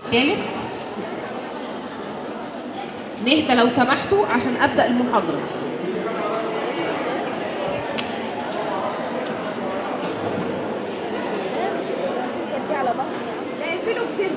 الثالث نهدى لو سمحتوا عشان ابدا المحاضره لا اقفله بسن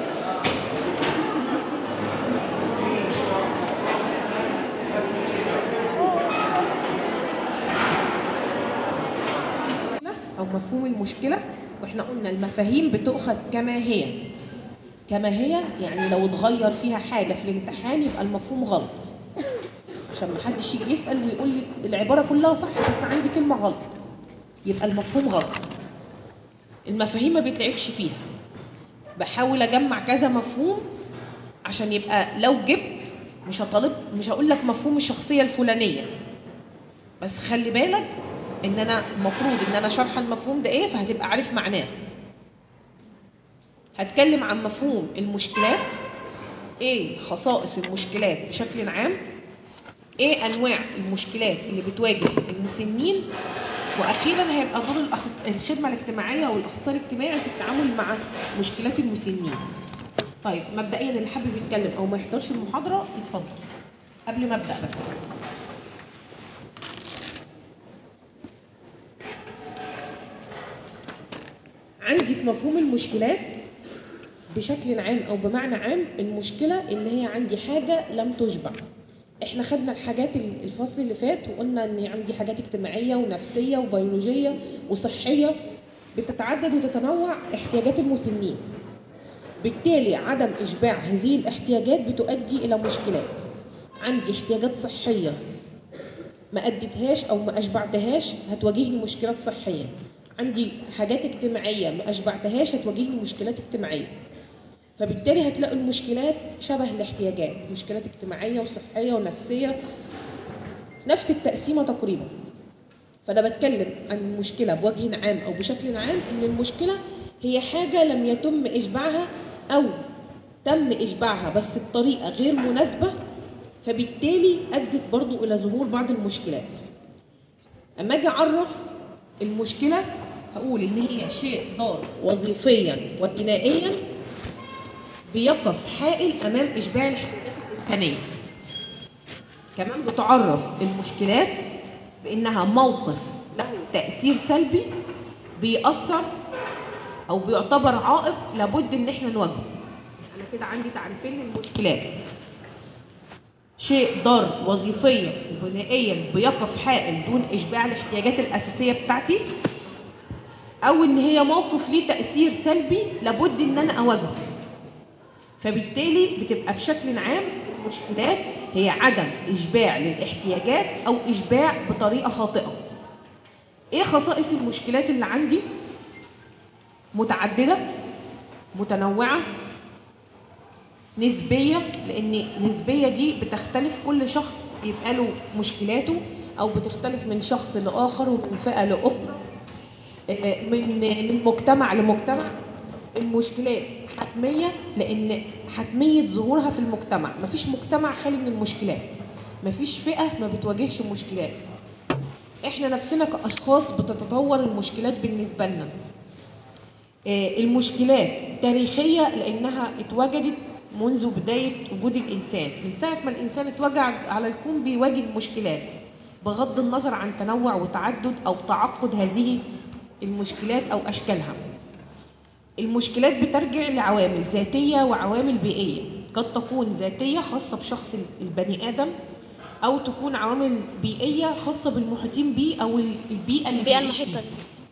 او مفهوم المشكله واحنا قلنا المفاهيم بتؤخذ كما هي كما هي يعني لو اتغير فيها حاجه في الامتحان يبقى المفهوم غلط عشان ما حدش يجي يسال ويقول لي العباره كلها صح بس عندي كلمه غلط يبقى المفهوم غلط المفاهيم ما بيتلعبش فيها بحاول اجمع كذا مفهوم عشان يبقى لو جبت مش هطالب مش هقول لك مفهوم الشخصيه الفلانيه بس خلي بالك ان انا المفروض ان انا شارحه المفهوم ده ايه فهتبقى عارف معناه هتكلم عن مفهوم المشكلات ايه خصائص المشكلات بشكل عام ايه انواع المشكلات اللي بتواجه المسنين واخيرا هيبقى دور الأخص... الخدمه الاجتماعيه او الاخصائي الاجتماعي في التعامل مع مشكلات المسنين طيب مبدئيا اللي حابب يتكلم او ما يحضرش المحاضره يتفضل قبل ما ابدا بس عندي في مفهوم المشكلات بشكل عام او بمعنى عام المشكله ان هي عندي حاجه لم تشبع احنا خدنا الحاجات الفصل اللي فات وقلنا ان عندي حاجات اجتماعيه ونفسيه وبيولوجيه وصحيه بتتعدد وتتنوع احتياجات المسنين بالتالي عدم اشباع هذه الاحتياجات بتؤدي الى مشكلات عندي احتياجات صحيه ما اديتهاش او ما اشبعتهاش هتواجهني مشكلات صحيه عندي حاجات اجتماعيه ما اشبعتهاش هتواجهني مشكلات اجتماعيه فبالتالي هتلاقوا المشكلات شبه الاحتياجات مشكلات اجتماعيه وصحيه ونفسيه نفس التقسيمه تقريبا فانا بتكلم عن المشكله بوجه عام او بشكل عام ان المشكله هي حاجه لم يتم اشباعها او تم اشباعها بس بطريقه غير مناسبه فبالتالي ادت برضو الى ظهور بعض المشكلات اما اجي اعرف المشكله هقول ان هي شيء ضار وظيفيا وكنائيا بيقف حائل امام اشباع الاحتياجات الانسانيه كمان بتعرف المشكلات بانها موقف له تاثير سلبي بيأثر او بيعتبر عائق لابد ان احنا نواجهه انا كده عندي تعريفين للمشكلات شيء ضار وظيفيا وبنائيا بيقف حائل دون اشباع الاحتياجات الاساسيه بتاعتي او ان هي موقف ليه تاثير سلبي لابد ان انا اواجهه فبالتالي بتبقى بشكل عام المشكلات هي عدم اشباع للاحتياجات او اشباع بطريقه خاطئه ايه خصائص المشكلات اللي عندي متعدده متنوعه نسبيه لان نسبيه دي بتختلف كل شخص يبقى له مشكلاته او بتختلف من شخص لاخر ومن فئه لاخرى من من مجتمع لمجتمع المشكلات حتميه لان حتميه ظهورها في المجتمع مفيش مجتمع خالي من المشكلات مفيش فئه ما بتواجهش مشكلات احنا نفسنا كاشخاص بتتطور المشكلات بالنسبه لنا المشكلات تاريخيه لانها اتوجدت منذ بدايه وجود الانسان من ساعه ما الانسان اتوجد على الكون بيواجه مشكلات بغض النظر عن تنوع وتعدد او تعقد هذه المشكلات او اشكالها المشكلات بترجع لعوامل ذاتيه وعوامل بيئيه قد تكون ذاتيه خاصه بشخص البني ادم او تكون عوامل بيئيه خاصه بالمحيطين بيه او البيئه اللي البيئة بيعيش المحيطة فيها.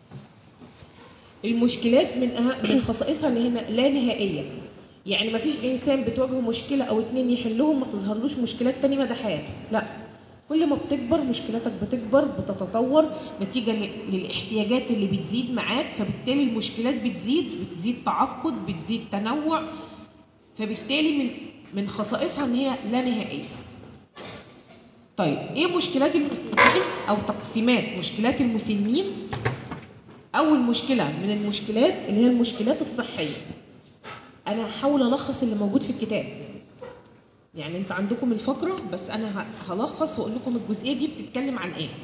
المشكلات من أه... من خصائصها ان هنا لا نهائيه يعني ما فيش انسان بتواجهه مشكله او اتنين يحلهم ما تظهرلوش مشكلات تانية مدى حياته لا كل ما بتكبر مشكلاتك بتكبر بتتطور نتيجة ل- للاحتياجات اللي بتزيد معاك فبالتالي المشكلات بتزيد بتزيد تعقد بتزيد تنوع فبالتالي من من خصائصها ان هي لا نهائيه طيب ايه مشكلات المسنين او تقسيمات مشكلات المسنين اول مشكله من المشكلات اللي هي المشكلات الصحيه انا هحاول الخص اللي موجود في الكتاب يعني انتوا عندكم الفقره بس انا ه- هلخص واقول لكم الجزئيه دي بتتكلم عن ايه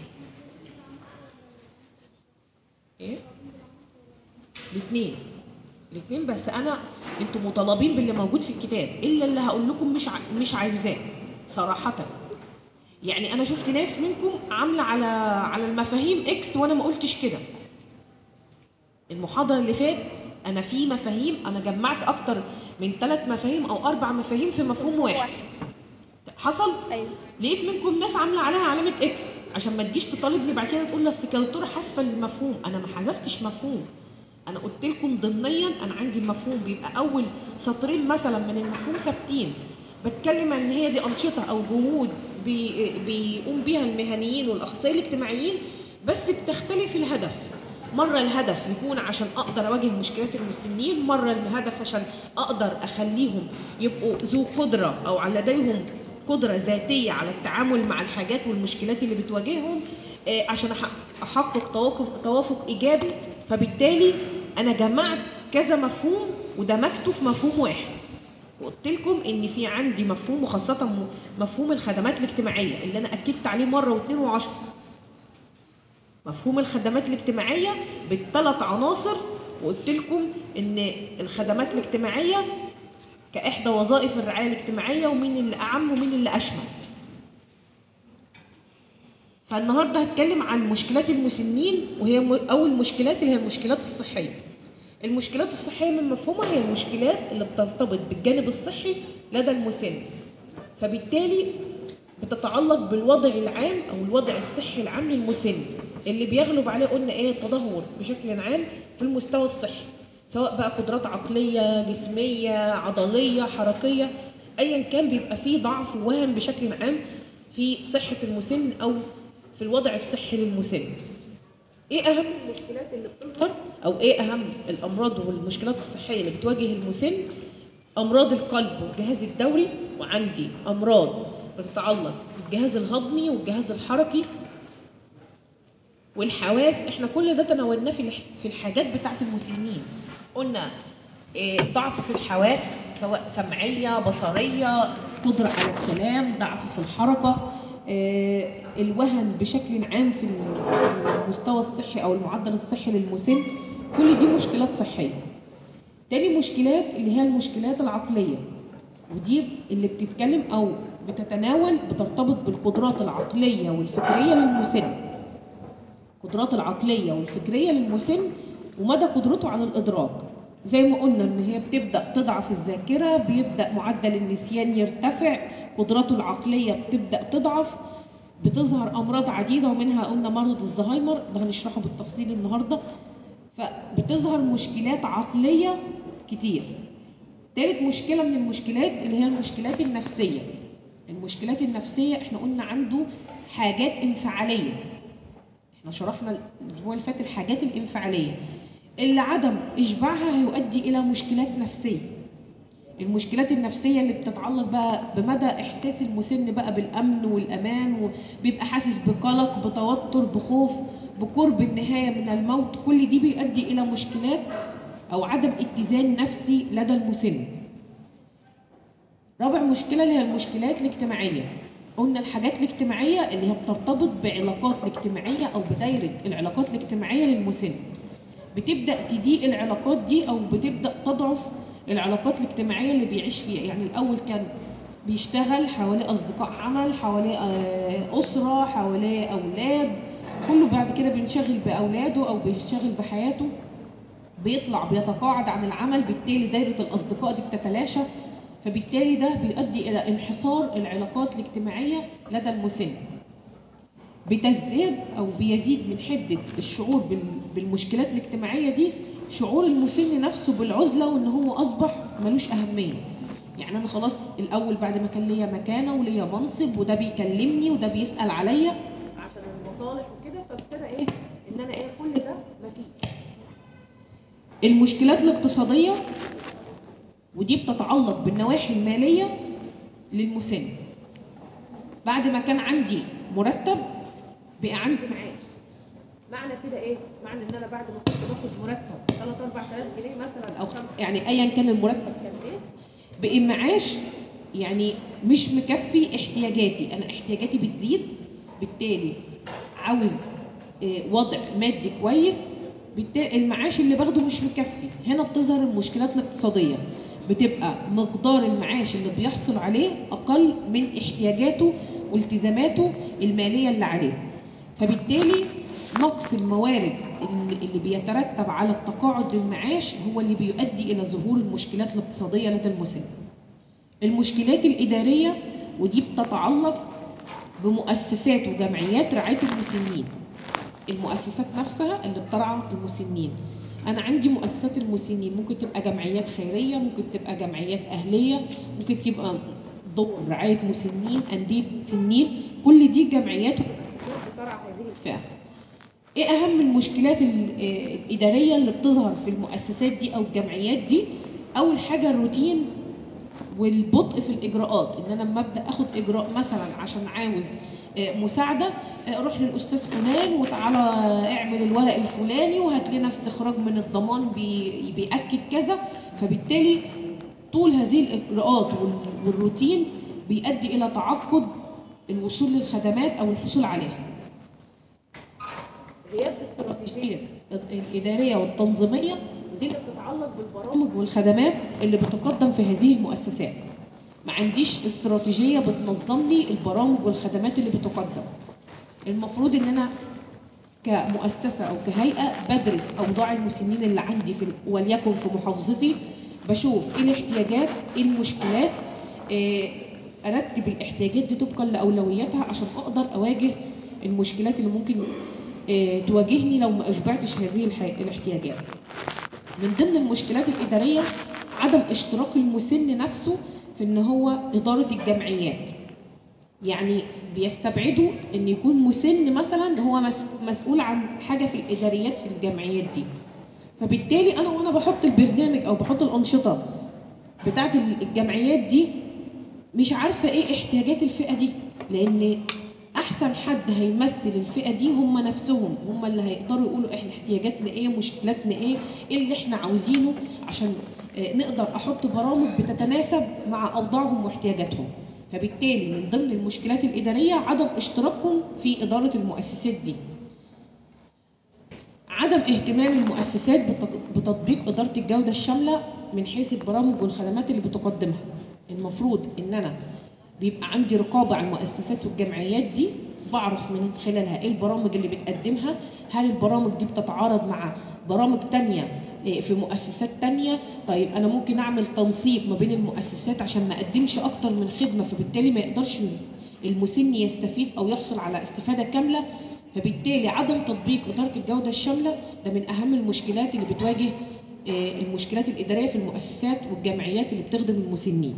ايه الاثنين الاثنين بس انا انتوا مطالبين باللي موجود في الكتاب الا اللي هقول لكم مش ع... مش عايزاه صراحه يعني انا شفت ناس منكم عامله على على المفاهيم اكس وانا ما قلتش كده المحاضره اللي فات انا في مفاهيم انا جمعت اكتر من ثلاث مفاهيم او اربع مفاهيم في مفهوم واحد حصل ايوه لقيت منكم ناس عامله عليها علامه اكس عشان ما تجيش تطالبني بعد كده تقول لي اصل الدكتوره حذفه المفهوم انا ما حذفتش مفهوم انا قلت لكم ضمنيا انا عندي المفهوم بيبقى اول سطرين مثلا من المفهوم ثابتين بتكلم عن ان هي دي انشطه او جهود بي بيقوم بيها المهنيين والاخصائيين الاجتماعيين بس بتختلف الهدف مرة الهدف يكون عشان أقدر أواجه مشكلات المسنين مرة الهدف عشان أقدر أخليهم يبقوا ذو قدرة أو على لديهم قدرة ذاتية على التعامل مع الحاجات والمشكلات اللي بتواجههم آه، عشان أحقق- أحقق توافق, توافق إيجابي فبالتالي أنا جمعت كذا مفهوم ودمجته في مفهوم واحد وقلت لكم ان في عندي مفهوم وخاصه م- مفهوم الخدمات الاجتماعيه اللي انا اكدت عليه مره واثنين وعشرة مفهوم الخدمات الاجتماعيه بالثلاث عناصر وقلت لكم ان الخدمات الاجتماعيه كاحدى وظائف الرعايه الاجتماعيه ومين اللي اعم ومين اللي اشمل فالنهارده هتكلم عن مشكلات المسنين وهي م- اول مشكلات اللي هي المشكلات الصحيه المشكلات الصحيه من مفهومها هي المشكلات اللي بترتبط بالجانب الصحي لدى المسن فبالتالي بتتعلق بالوضع العام او الوضع الصحي العام للمسن اللي بيغلب عليه قلنا ايه التدهور بشكل عام في المستوى الصحي سواء بقى قدرات عقليه جسميه عضليه حركيه ايا كان بيبقى فيه ضعف ووهن بشكل عام في صحه المسن او في الوضع الصحي للمسن ايه اهم المشكلات اللي بتظهر او ايه اهم الامراض والمشكلات الصحيه اللي بتواجه المسن امراض القلب والجهاز الدوري وعندي امراض بتتعلق بالجهاز الهضمي والجهاز الحركي والحواس احنا كل ده تناولناه في الح- في الحاجات بتاعه المسنين قلنا إيه، ضعف في الحواس سواء سمعيه بصريه قدره على الكلام ضعف في الحركه إيه، الوهن بشكل عام في المستوى الصحي او المعدل الصحي للمسن كل دي مشكلات صحيه تاني مشكلات اللي هي المشكلات العقليه ودي اللي بتتكلم او بتتناول بترتبط بالقدرات العقليه والفكريه للمسن القدرات العقليه والفكريه للمسن ومدى قدرته على الادراك زي ما قلنا ان هي بتبدا تضعف الذاكره بيبدا معدل النسيان يرتفع قدراته العقليه بتبدا تضعف بتظهر امراض عديده ومنها قلنا مرض الزهايمر ده هنشرحه بالتفصيل النهارده فبتظهر مشكلات عقليه كتير تالت مشكله من المشكلات اللي هي المشكلات النفسيه المشكلات النفسيه احنا قلنا عنده حاجات انفعاليه احنا شرحنا الاسبوع اللي فات الحاجات الانفعاليه اللي عدم اشباعها هيؤدي الى مشكلات نفسيه المشكلات النفسيه اللي بتتعلق بقى بمدى احساس المسن بقى بالامن والامان وبيبقى حاسس بقلق بتوتر بخوف بقرب النهايه من الموت كل دي بيؤدي الى مشكلات او عدم اتزان نفسي لدى المسن رابع مشكله اللي هي المشكلات الاجتماعيه قلنا الحاجات الاجتماعيه اللي هي بترتبط بعلاقات الاجتماعيه او بدايره العلاقات الاجتماعيه للمسن بتبدا تضيق العلاقات دي او بتبدا تضعف العلاقات الاجتماعيه اللي بيعيش فيها يعني الاول كان بيشتغل حواليه اصدقاء عمل حواليه آه، اسره حواليه اولاد كله بعد كده بينشغل باولاده او بيشتغل بحياته بيطلع بيتقاعد عن العمل بالتالي دايره الاصدقاء دي بتتلاشى فبالتالي ده بيؤدي الى انحصار العلاقات الاجتماعيه لدى المسن بتزداد او بيزيد من حده الشعور بال- بالمشكلات الاجتماعيه دي شعور المسن نفسه بالعزله وان هو اصبح ملوش اهميه يعني انا خلاص الاول بعد ما كان ليا مكانه وليا منصب وده بيكلمني وده بيسال عليا عشان المصالح وكده فابتدى ايه ان انا ايه كل ده مفيش المشكلات الاقتصاديه ودي بتتعلق بالنواحي الماليه للمسن بعد ما كان عندي مرتب بقى عندي معاش معنى كده ايه؟ معنى ان انا بعد ما كنت باخد مرتب 3 4000 جنيه مثلا او خم... يعني ايا كان المرتب كان ايه؟ بقى معاش يعني مش مكفي احتياجاتي، انا احتياجاتي بتزيد بالتالي عاوز إيه، وضع مادي كويس بالتالي المعاش اللي باخده مش مكفي، هنا بتظهر المشكلات الاقتصاديه بتبقى مقدار المعاش اللي بيحصل عليه اقل من احتياجاته والتزاماته الماليه اللي عليه فبالتالي نقص الموارد اللي اللي بيترتب على التقاعد للمعاش هو اللي بيؤدي الى ظهور المشكلات الاقتصاديه لدى المسن المشكلات الاداريه ودي بتتعلق بمؤسسات وجمعيات رعايه المسنين المؤسسات نفسها اللي بترعى المسنين انا عندي مؤسسات المسنين ممكن تبقى جمعيات خيريه ممكن تبقى جمعيات اهليه ممكن تبقى دور رعايه مسنين انديه مسنين كل دي جمعيات بترعى هذه الفئه ايه اهم المشكلات ال- آه، الاداريه اللي بتظهر في المؤسسات دي او الجمعيات دي اول حاجه الروتين والبطء في الاجراءات ان انا لما ابدا اخد اجراء مثلا عشان عاوز آه، مساعده آه، روح للاستاذ فلان وتعالى اعمل الورق الفلاني وهات لنا استخراج من الضمان بي- بياكد كذا فبالتالي طول هذه الاجراءات وال- والروتين بيؤدي الى تعقد الوصول للخدمات او الحصول عليها غياب الاستراتيجيه الاداريه والتنظيميه ودي اللي بتتعلق بالبرامج والخدمات اللي بتقدم في هذه المؤسسات ما عنديش استراتيجيه بتنظم لي البرامج والخدمات اللي بتقدم المفروض ان انا كمؤسسه او كهيئه بدرس اوضاع المسنين اللي عندي في وليكن في محافظتي بشوف ايه الاحتياجات ايه المشكلات إيه ارتب الاحتياجات دي طبقا لاولوياتها عشان اقدر اواجه المشكلات اللي ممكن إيه تواجهني لو ما اشبعتش هذه الح- الاحتياجات من ضمن المشكلات الاداريه عدم اشتراك المسن نفسه في ان هو اداره الجمعيات يعني بيستبعدوا ان يكون مسن مثلا هو مس- مسؤول عن حاجه في الاداريات في الجمعيات دي فبالتالي انا وانا بحط البرنامج او بحط الانشطه بتاعت الجمعيات دي مش عارفه ايه احتياجات الفئه دي لان احسن حد هيمثل الفئه دي هم نفسهم هم اللي هيقدروا يقولوا احنا احتياجاتنا ايه مشكلاتنا ايه ايه اللي احنا عاوزينه عشان آه، نقدر احط برامج بتتناسب مع اوضاعهم واحتياجاتهم فبالتالي من ضمن المشكلات الاداريه عدم اشتراكهم في اداره المؤسسات دي عدم اهتمام المؤسسات بتط- بتطبيق إدارة الجودة الشاملة من حيث البرامج والخدمات اللي بتقدمها المفروض إن أنا بيبقى عندي رقابة على المؤسسات والجمعيات دي بعرف من خلالها إيه البرامج اللي بتقدمها هل البرامج دي بتتعارض مع برامج تانية إيه، في مؤسسات تانية طيب أنا ممكن أعمل تنسيق ما بين المؤسسات عشان ما أقدمش أكتر من خدمة فبالتالي ما يقدرش المسن يستفيد أو يحصل على استفادة كاملة فبالتالي عدم تطبيق إدارة الجودة الشاملة ده من أهم المشكلات اللي بتواجه آه، المشكلات الإدارية في المؤسسات والجمعيات اللي بتخدم المسنين.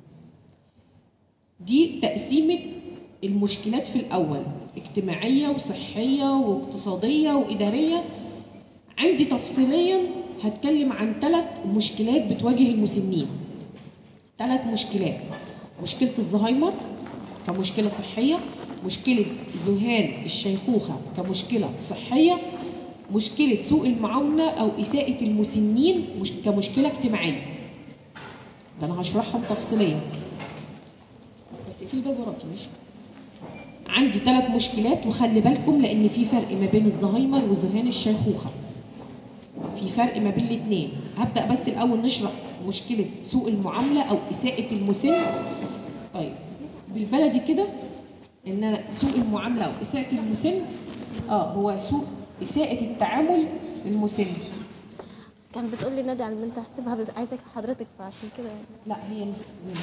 دي تقسيمة المشكلات في الأول اجتماعية وصحية واقتصادية وإدارية عندي تفصيليا هتكلم عن ثلاث مشكلات بتواجه المسنين ثلاث مشكلات مشكلة الزهايمر كمشكلة صحية مشكلة ذهان الشيخوخة كمشكلة صحية مشكلة سوء المعاونة أو إساءة المسنين مش كمشكلة اجتماعية ده أنا هشرحهم تفصيليا بس في الباب وراكي ماشي عندي ثلاث مشكلات وخلي بالكم لأن في فرق ما بين الزهايمر وذهان الشيخوخة في فرق ما بين الاثنين هبدا بس الاول نشرح مشكله سوء المعامله او اساءه المسن طيب بالبلدي كده ان أنا سوء المعامله او اساءه المسن اه هو سوء اساءه التعامل للمسن كانت بتقول لي نادي على البنت هحسبها بس عايزك حضرتك فعشان كده يعني لا هي مس...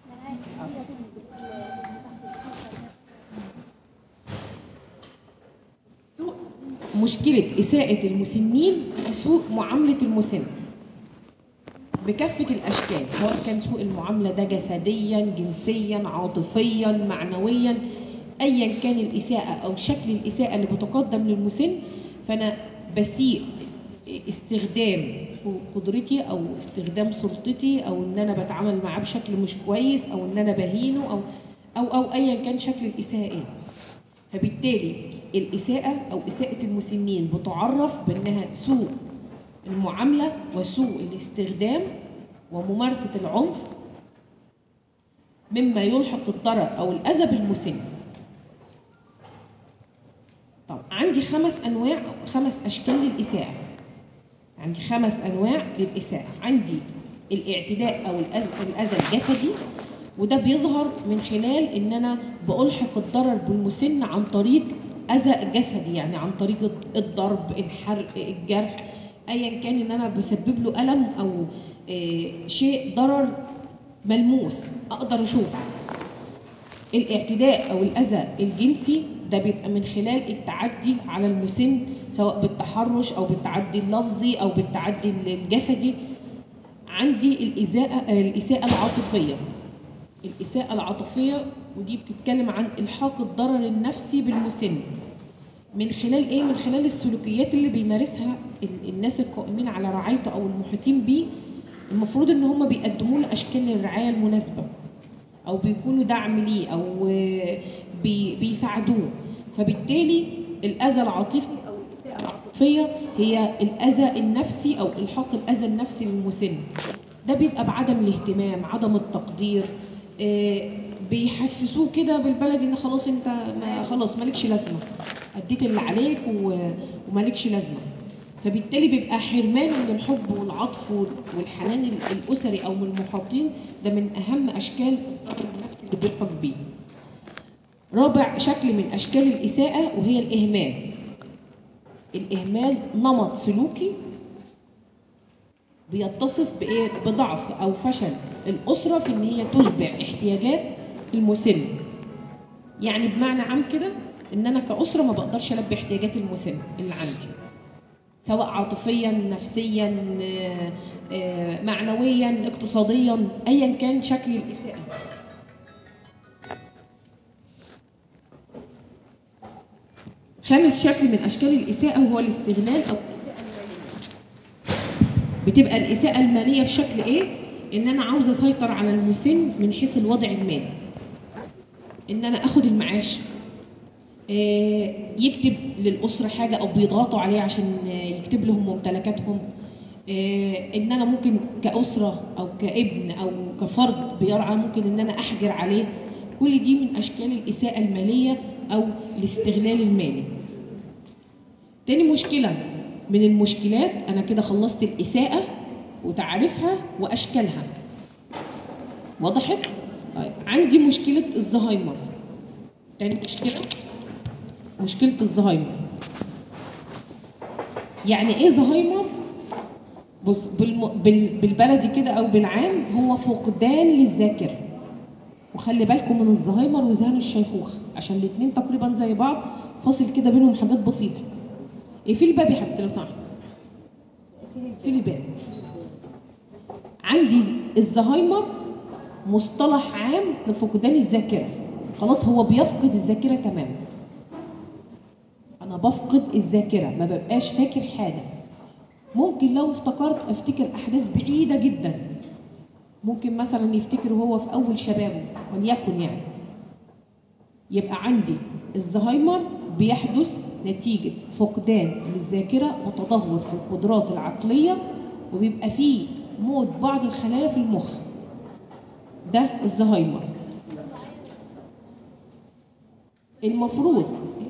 سوء مشكلة إساءة المسنين في سوء معاملة المسن بكافة الأشكال سواء كان سوء المعاملة ده جسديا جنسيا عاطفيا معنويا أيا كان الإساءة أو شكل الإساءة اللي بتقدم للمسن فأنا بسيء استخدام قدرتي أو استخدام سلطتي أو إن أنا بتعامل معاه بشكل مش كويس أو إن أنا بهينه أو أو أو أيا كان شكل الإساءة إيه فبالتالي الإساءة أو إساءة المسنين بتعرف بأنها سوء المعاملة وسوء الاستخدام وممارسة العنف مما يلحق الضرر أو الأذى بالمسن طب عندي خمس أنواع أو خمس أشكال للإساءة عندي خمس أنواع للإساءة عندي الاعتداء او الأذى- الاذى الجسدي وده بيظهر من خلال ان انا بألحق الضرر بالمسن عن طريق اذى جسدي يعني عن طريق الضرب الحرق الجرح ايا كان ان انا بسبب له الم او آه، شيء ضرر ملموس اقدر اشوفه الاعتداء او الاذى الجنسي ده بيبقى من خلال التعدي على المسن سواء بالتحرش او بالتعدي اللفظي او بالتعدي الجسدي عندي الإساءة الإساءة العاطفية الإساءة العاطفية ودي بتتكلم عن إلحاق الضرر النفسي بالمسن من خلال إيه؟ من خلال السلوكيات اللي بيمارسها ال- الناس القائمين على رعايته أو المحيطين بيه المفروض إن هم بيقدموا له أشكال الرعاية المناسبة او بيكونوا دعم ليه او آه، بي بيساعدوه فبالتالي الاذى العاطفي او الاساءه العاطفيه هي الاذى النفسي او الحاق الاذى النفسي للمسن ده بيبقى بعدم الاهتمام عدم التقدير آه، بيحسسوه كده بالبلد ان خلاص انت ما خلاص مالكش لازمه اديت اللي عليك و- ومالكش لازمه فبالتالي بيبقى حرمان من الحب والعطف وال- والحنان ال- الاسري او من المحاطين ده من اهم اشكال الضرر النفسي اللي بيلحق بيه. رابع شكل من اشكال الاساءه وهي الاهمال. الاهمال نمط سلوكي بيتصف بايه؟ بضعف او فشل الاسره في ان هي تشبع احتياجات المسن. يعني بمعنى عام كده ان انا كاسره ما بقدرش البي احتياجات المسن اللي عندي. سواء عاطفيا نفسيا آه، آه، معنويا اقتصاديا ايا كان شكل الاساءه خامس شكل من اشكال الاساءه هو الاستغلال او بتبقى الاساءه الماليه في شكل ايه ان انا عاوزه اسيطر على المسن من حيث الوضع المالي ان انا اخد المعاش آه، يكتب للأسرة حاجة أو بيضغطوا عليه عشان آه، يكتب لهم ممتلكاتهم آه، إن أنا ممكن كأسرة أو كابن أو كفرد بيرعى ممكن إن أنا أحجر عليه كل دي من أشكال الإساءة المالية أو الاستغلال المالي تاني مشكلة من المشكلات أنا كده خلصت الإساءة وتعريفها وأشكالها وضحت؟ طيب عندي مشكلة الزهايمر تاني مشكلة مشكلة الزهايمر يعني ايه زهايمر؟ بص بالم... بال... بالبلدي كده او بالعام هو فقدان للذاكرة وخلي بالكم من الزهايمر وذهان الشيخوخة عشان الاتنين تقريبا زي بعض فاصل كده بينهم حاجات بسيطة اقفلي الباب يا حبيبتي لو سمحت اقفلي الباب عندي الزهايمر مصطلح عام لفقدان الذاكرة خلاص هو بيفقد الذاكرة تماما انا بفقد الذاكره ما ببقاش فاكر حاجه ممكن لو افتكرت افتكر احداث بعيده جدا ممكن مثلا يفتكر وهو في اول شبابه وليكن يعني يبقى عندي الزهايمر بيحدث نتيجة فقدان للذاكرة وتدهور في القدرات العقلية وبيبقى فيه موت بعض الخلايا في المخ ده الزهايمر المفروض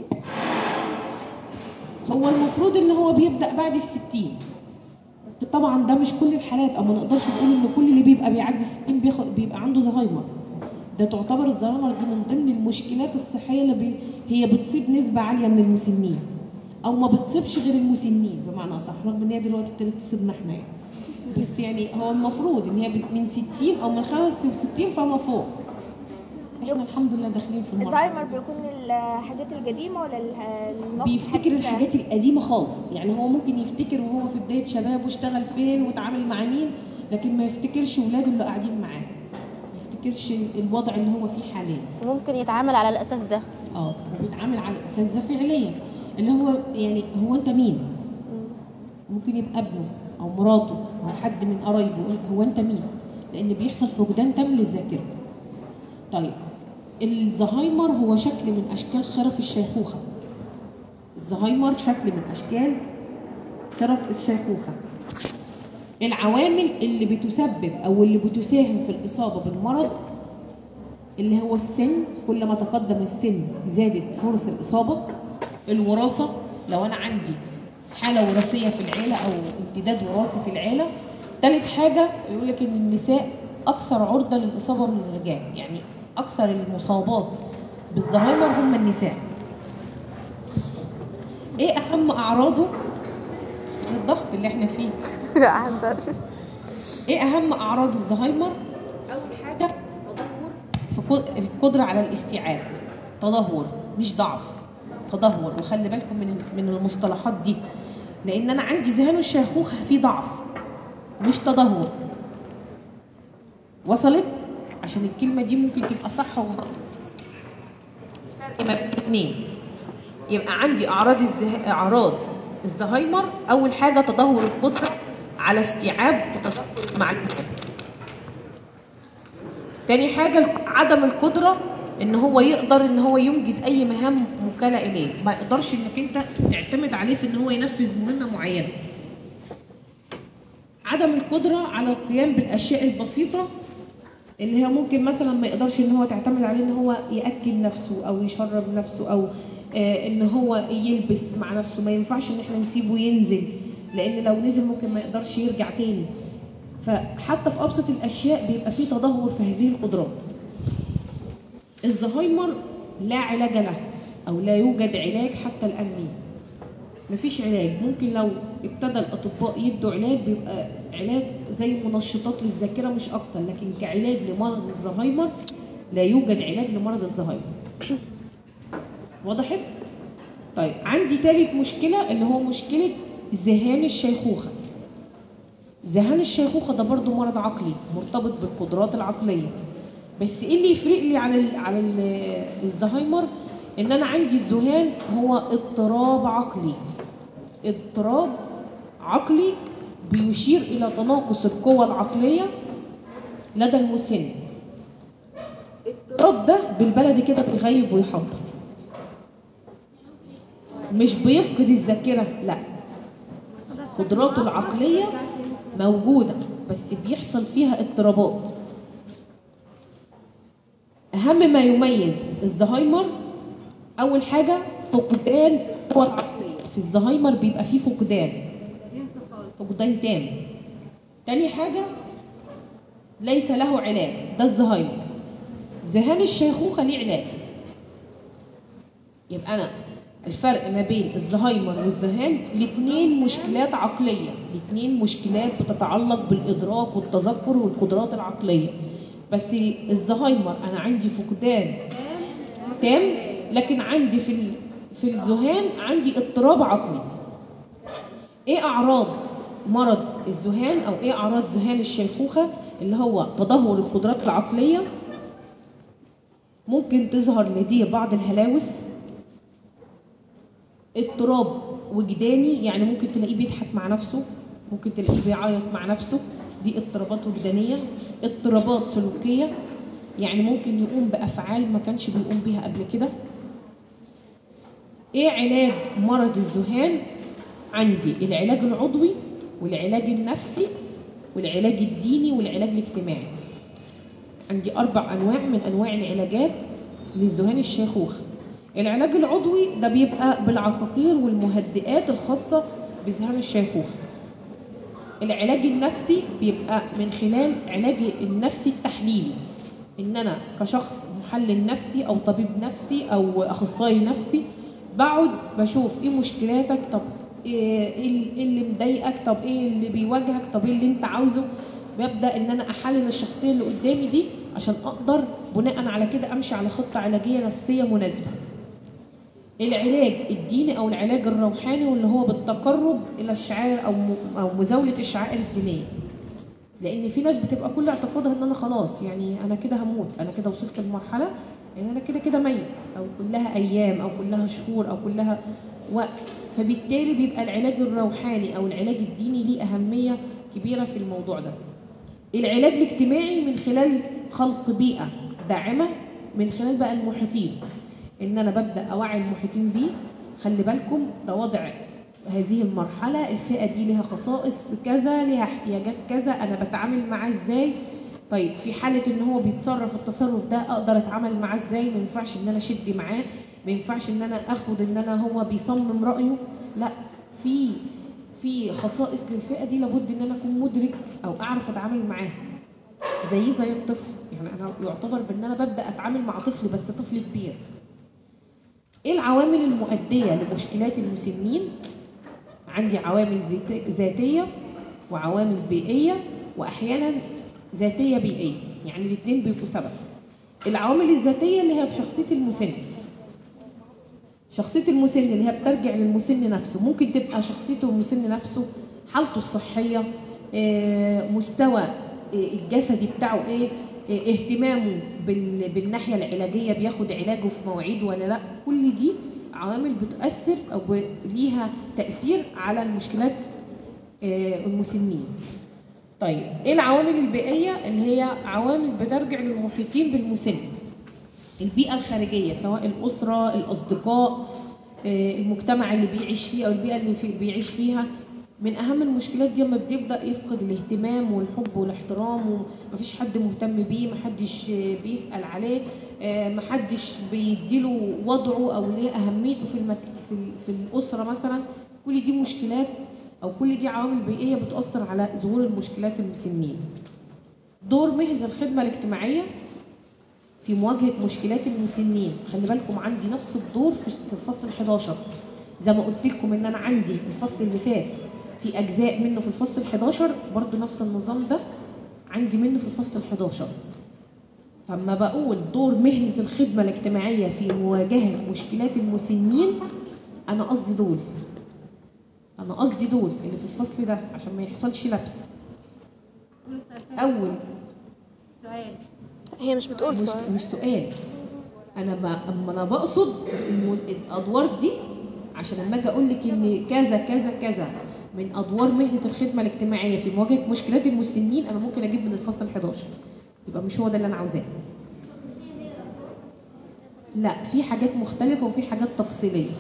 هو المفروض ان هو بيبدا بعد الستين بس طبعا ده مش كل الحالات او ما نقدرش نقول ان كل اللي بيبقى بيعدي الستين بياخد بيبقى عنده زهايمر ده تعتبر الزهايمر دي من ضمن المشكلات الصحيه اللي بي هي بتصيب نسبه عاليه من المسنين او ما بتصيبش غير المسنين بمعنى صح رغم ان هي دلوقتي ابتدت تصيبنا احنا يعني بس يعني هو المفروض ان هي بت- من 60 او من 65 فما فوق احنا الحمد لله داخلين في المرحله الزهايمر بيكون الحاجات القديمة ولا ال- الموقف بيفتكر الحديثة؟ الحاجات القديمه خالص يعني هو ممكن يفتكر وهو في بدايه شبابه اشتغل فين واتعامل مع مين لكن ما يفتكرش ولاده اللي قاعدين معاه ما يفتكرش الوضع اللي هو فيه حاليا وممكن يتعامل على الاساس ده اه وبيتعامل على الاساس ده فعليا اللي هو يعني هو انت مين ممكن يبقى ابنه او مراته او حد من قرايبه يقول هو انت مين لان بيحصل فقدان تام للذاكره طيب الزهايمر هو شكل من اشكال خرف الشيخوخه الزهايمر شكل من اشكال خرف الشيخوخه العوامل اللي بتسبب او اللي بتساهم في الاصابه بالمرض اللي هو السن كل ما تقدم السن زادت فرص الإصابة الوراثة لو أنا عندي حالة وراثية في العيلة أو امتداد وراثي في العيلة تالت حاجه يقول لك ان النساء اكثر عرضه للاصابه من الرجال يعني اكثر المصابات بالزهايمر هم النساء ايه اهم اعراضه الضغط اللي احنا فيه عسل ايه اهم اعراض الزهايمر اول حاجه تدهور في قد- القدره على الاستيعاب تدهور مش ضعف تدهور وخلي بالكم من ال- من المصطلحات دي لان انا عندي ذهان الشيخوخه فيه ضعف مش تدهور وصلت عشان الكلمه دي ممكن تبقى صح وغلط فرق ما بين الاثنين يبقى عندي اعراض الزه... اعراض الزهايمر اول حاجه تدهور القدره على استيعاب وتذكر المعلومات تاني حاجه عدم القدره ان هو يقدر ان هو ينجز اي مهام موكله اليه ما يقدرش انك انت تعتمد عليه في ان هو ينفذ مهمه معينه عدم القدره على القيام بالاشياء البسيطه اللي هي ممكن مثلا ما يقدرش ان هو تعتمد عليه ان هو ياكل نفسه او يشرب نفسه او آه ان هو يلبس مع نفسه ما ينفعش ان احنا نسيبه ينزل لان لو نزل ممكن ما يقدرش يرجع تاني فحتى في ابسط الاشياء بيبقى فيه تدهور في هذه القدرات الزهايمر لا علاج له او لا يوجد علاج حتى الان ليه مفيش علاج ممكن لو ابتدى الاطباء يدوا علاج بيبقى علاج زي منشطات للذاكره مش اكتر لكن كعلاج لمرض الزهايمر لا يوجد علاج لمرض الزهايمر وضحت طيب عندي تالت مشكله اللي هو مشكله ذهان الشيخوخه ذهان الشيخوخه ده برضو مرض عقلي مرتبط بالقدرات العقليه بس ايه اللي يفرق لي عن ال عن ال الزهايمر ان انا عندي الذهان هو اضطراب عقلي اضطراب عقلي بيشير الى تناقص القوى العقليه لدى المسن الاضطراب ده بالبلدي كده بيغيب ويحضر مش بيفقد الذاكره لا قدراته العقليه موجوده بس بيحصل فيها اضطرابات اهم ما يميز الزهايمر اول حاجه فقدان القوى العقليه في الزهايمر بيبقى فيه فقدان فقدان تام تاني حاجه ليس له علاج ده الزهايمر ذهان الشيخوخه ليه علاج يبقى انا الفرق ما بين الزهايمر والذهان الاثنين مشكلات عقليه الاثنين مشكلات بتتعلق بالادراك والتذكر والقدرات العقليه بس الزهايمر انا عندي فقدان تام لكن عندي في ال- في الذهان عندي اضطراب عقلي ايه اعراض مرض الذهان او ايه اعراض ذهان الشيخوخه اللي هو تدهور القدرات العقليه ممكن تظهر لديه بعض الهلاوس اضطراب وجداني يعني ممكن تلاقيه بيضحك مع نفسه ممكن تلاقيه بيعيط مع نفسه دي اضطرابات وجدانيه اضطرابات سلوكيه يعني ممكن يقوم بافعال ما كانش بيقوم بيها قبل كده ايه علاج مرض الذهان عندي العلاج العضوي والعلاج النفسي والعلاج الديني والعلاج الاجتماعي عندي اربع انواع من انواع العلاجات للذهان الشيخوخه العلاج العضوي ده بيبقى بالعقاقير والمهدئات الخاصه بذهان الشيخوخه العلاج النفسي بيبقى من خلال علاج النفسي التحليلي ان انا كشخص محلل نفسي او طبيب نفسي او اخصائي نفسي بقعد بشوف ايه مشكلاتك طب ايه إيه اللي مضايقك طب ايه اللي بيواجهك طب ايه اللي انت عاوزه ببدا ان انا احلل الشخصيه اللي قدامي دي عشان اقدر بناء على كده امشي على خطه علاجيه نفسيه مناسبه العلاج الديني او العلاج الروحاني واللي هو بالتقرب الى الشعائر او م- او مزاوله الشعائر الدينيه لان في ناس بتبقى كل اعتقادها ان انا خلاص يعني انا كده هموت انا كده وصلت لمرحله ان انا كده كده ميت او كلها ايام او كلها شهور او كلها وقت فبالتالي بيبقى العلاج الروحاني او العلاج الديني ليه اهميه كبيره في الموضوع ده العلاج الاجتماعي من خلال خلق بيئه داعمه من خلال بقى المحيطين ان انا ببدا اوعي المحيطين بيه خلي بالكم ده وضع هذه المرحله الفئه دي لها خصائص كذا لها احتياجات كذا انا بتعامل معاه ازاي طيب في حاله ان هو بيتصرف التصرف ده اقدر اتعامل معاه ازاي ما ينفعش ان انا اشد معاه ما ينفعش ان انا اخد ان انا هو بيصمم رايه لا في في خصائص للفئه دي لابد ان انا اكون مدرك او اعرف اتعامل معاها زي زي الطفل يعني انا يعتبر بان انا ببدا اتعامل مع طفل بس طفل كبير ايه العوامل المؤديه لمشكلات المسنين عندي عوامل ذات- ذاتيه وعوامل بيئيه واحيانا ذاتيه بيئيه يعني الاثنين بيبقوا سبب العوامل الذاتيه اللي هي في شخصيه المسن شخصيه المسن اللي هي بترجع للمسن نفسه ممكن تبقى شخصيته المسن نفسه حالته الصحيه آه، مستوى آه، الجسدي بتاعه ايه آه، اهتمامه بال- بالناحيه العلاجيه بياخد علاجه في مواعيد ولا لا كل دي عوامل بتؤثر او ب- ليها تاثير على المشكلات آه، المسنين طيب ايه العوامل البيئيه اللي هي عوامل بترجع للمحيطين بالمسن البيئه الخارجيه سواء الاسره الاصدقاء آه، المجتمع اللي بيعيش فيه او البيئه اللي في بيعيش فيها من اهم المشكلات دي لما بيبدا يفقد الاهتمام والحب والاحترام ومفيش حد مهتم بيه محدش آه، بيسال عليه آه، محدش بيديله وضعه او ليه اهميته في المك... في, ال- في الاسره مثلا كل دي مشكلات او كل دي عوامل بيئيه بتاثر على ظهور المشكلات المسنين دور مهنه الخدمه الاجتماعيه في مواجهه مشكلات المسنين خلي بالكم عندي نفس الدور في في الفصل 11 زي ما قلت لكم ان انا عندي الفصل اللي فات في اجزاء منه في الفصل 11 برضو نفس النظام ده عندي منه في الفصل 11 فما بقول دور مهنه الخدمه الاجتماعيه في مواجهه مشكلات المسنين انا قصدي دول انا قصدي دول اللي في الفصل ده عشان ما يحصلش لبس اول سؤال هي مش بتقول مش سؤال مش سؤال انا ب... اما انا بقصد الم- الادوار دي عشان لما اجي اقول لك ان كذا كذا كذا من ادوار مهنه الخدمه الاجتماعيه في مواجهه مشكلات المسنين انا ممكن اجيب من الفصل 11 يبقى مش هو ده اللي انا عاوزاه لا في حاجات مختلفه وفي حاجات تفصيليه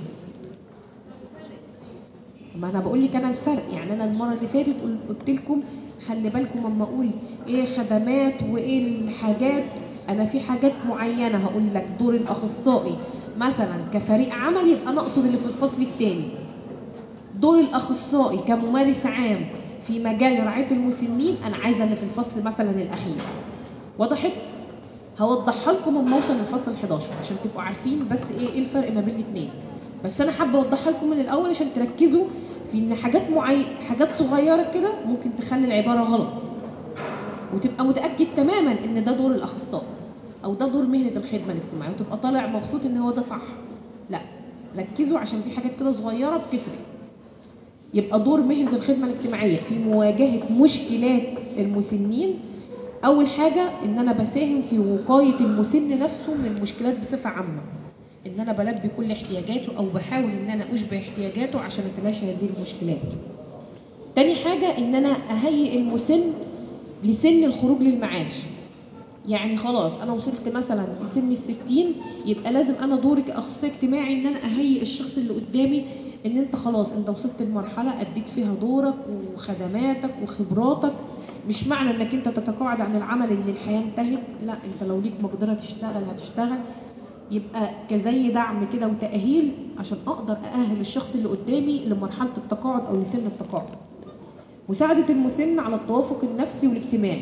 ما انا بقول لك انا الفرق يعني انا المره اللي فاتت قل- قلت لكم خلي بالكم اما اقول ايه خدمات وايه الحاجات انا في حاجات معينه هقول لك دور الاخصائي مثلا كفريق عمل يبقى انا اقصد اللي في الفصل الثاني دور الاخصائي كممارس عام في مجال رعايه المسنين انا عايزه اللي في الفصل مثلا الاخير وضحت هوضحها لكم اما اوصل للفصل 11 عشان تبقوا عارفين بس ايه ايه الفرق ما بين الاثنين بس انا حابه اوضحها لكم من الاول عشان تركزوا في ان حاجات معي حاجات صغيره كده ممكن تخلي العباره غلط وتبقى متاكد تماما ان ده دور الاخصائي او ده دور مهنه الخدمه الاجتماعيه وتبقى طالع مبسوط ان هو ده صح لا ركزوا عشان في حاجات كده صغيره بتفرق يبقى دور مهنه الخدمه الاجتماعيه في مواجهه مشكلات المسنين اول حاجه ان انا بساهم في وقايه المسن نفسه من المشكلات بصفه عامه ان انا بلبي كل احتياجاته او بحاول ان انا اشبه احتياجاته عشان اتلاشى هذه المشكلات تاني حاجه ان انا اهيئ المسن لسن الخروج للمعاش يعني خلاص انا وصلت مثلا لسن الستين يبقى لازم انا دوري كاخصائي اجتماعي ان انا اهيئ الشخص اللي قدامي ان انت خلاص انت وصلت لمرحله اديت فيها دورك وخدماتك وخبراتك مش معنى انك انت تتقاعد عن العمل ان الحياه انتهت لا انت لو ليك مقدره تشتغل هتشتغل يبقى كزي دعم كده وتاهيل عشان اقدر ااهل الشخص اللي قدامي لمرحله التقاعد او لسن التقاعد مساعده المسن على التوافق النفسي والاجتماعي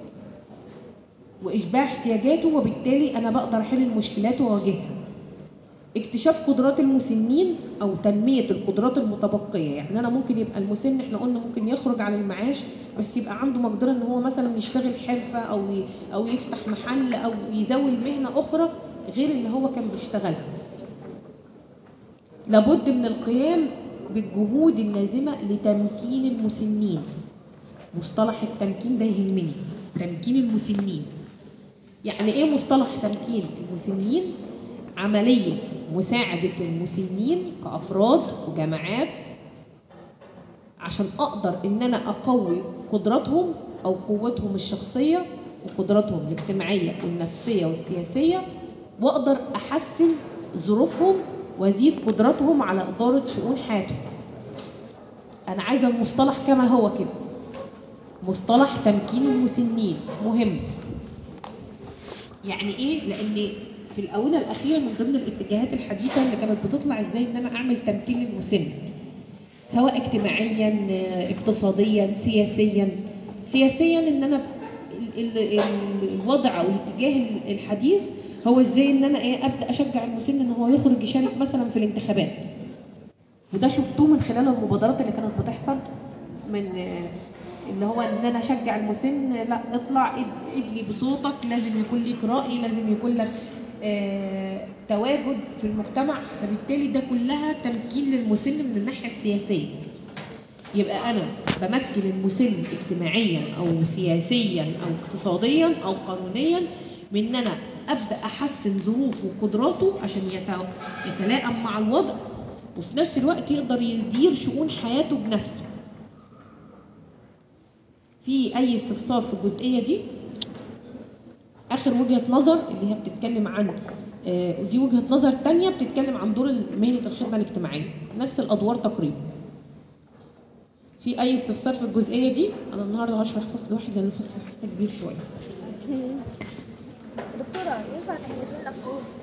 واشباع احتياجاته وبالتالي انا بقدر احل المشكلات واواجهها اكتشاف قدرات المسنين او تنميه القدرات المتبقيه يعني انا ممكن يبقى المسن احنا قلنا ممكن يخرج على المعاش بس يبقى عنده مقدره ان هو مثلا يشتغل حرفه او ي- او يفتح محل او يزاول مهنه اخرى غير اللي هو كان بيشتغلها لابد من القيام بالجهود اللازمه لتمكين المسنين مصطلح التمكين ده يهمني تمكين المسنين يعني ايه مصطلح تمكين المسنين عمليه مساعده المسنين كافراد وجماعات عشان اقدر ان انا اقوي قدراتهم او قوتهم الشخصيه وقدراتهم الاجتماعيه والنفسيه والسياسيه واقدر احسن ظروفهم وازيد قدراتهم على اداره شؤون حياتهم انا عايزه المصطلح كما هو كده مصطلح تمكين المسنين مهم يعني ايه لان في الاونه الاخيره من ضمن الاتجاهات الحديثه اللي كانت بتطلع ازاي ان انا اعمل تمكين للمسن سواء اجتماعيا آه، اقتصاديا سياسيا سياسيا ان انا ال- ال- ال- الوضع او الاتجاه الحديث هو ازاي ان انا ايه ابدا اشجع المسن ان هو يخرج يشارك مثلا في الانتخابات وده شفتوه من خلال المبادرات اللي كانت بتحصل من آه، اللي هو ان انا اشجع المسن لا اطلع اد- ادلي بصوتك لازم يكون ليك راي لازم يكون لك آه، تواجد في المجتمع فبالتالي ده كلها تمكين للمسن من الناحيه السياسيه يبقى انا بمكن المسن اجتماعيا او سياسيا او اقتصاديا او قانونيا من ان انا ابدا احسن ظروفه وقدراته عشان يت- يتلائم مع الوضع وفي نفس الوقت يقدر يدير شؤون حياته بنفسه في اي استفسار في الجزئيه دي اخر وجهه نظر اللي هي بتتكلم عن آه، ودي وجهه نظر تانية بتتكلم عن دور مهنه الخدمه الاجتماعيه نفس الادوار تقريبا في اي استفسار في الجزئيه دي انا النهارده هشرح فصل واحد لان الفصل حاسه كبير شويه دكتوره ينفع تحذفي لنا فصول